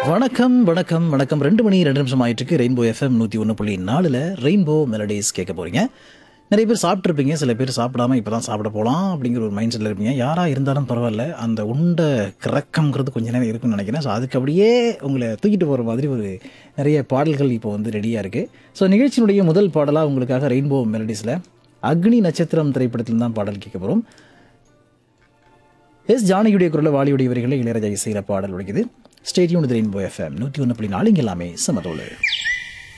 வணக்கம் வணக்கம் வணக்கம் ரெண்டு மணி ரெண்டு நிமிஷம் ஆயிட்டு இருக்கு ரெயின்போ எஃப்எம் நூற்றி ஒன்று புள்ளி நாலில் ரெயின்போ மெலடிஸ் கேட்க போறீங்க நிறைய பேர் சாப்பிட்ருப்பீங்க சில பேர் சாப்பிடாம இப்போ தான் சாப்பிட போகலாம் அப்படிங்கிற ஒரு மைண்ட் செட்டில் இருப்பீங்க யாராக இருந்தாலும் பரவாயில்ல அந்த உண்ட கிறக்கம்ங்கிறது கொஞ்ச நேரம் இருக்குன்னு நினைக்கிறேன் ஸோ அதுக்கு அப்படியே உங்களை தூக்கிட்டு போகிற மாதிரி ஒரு நிறைய பாடல்கள் இப்போ வந்து ரெடியாக இருக்குது ஸோ நிகழ்ச்சியினுடைய முதல் பாடலாக உங்களுக்காக ரெயின்போ மெலடிஸில் அக்னி நட்சத்திரம் திரைப்படத்தில் தான் பாடல் கேட்க போகிறோம் எஸ் ஜானகியுடைய குரலில் வாலியுடைய வரிகளை இளையராஜா இசையில பாடல் உடைக்குது ஸ்டேடியம் ரெயின்போ எஃப்எம் நூற்றி ஒன்று புள்ளி நாலு இங்கே எல்லாமே சமதோடு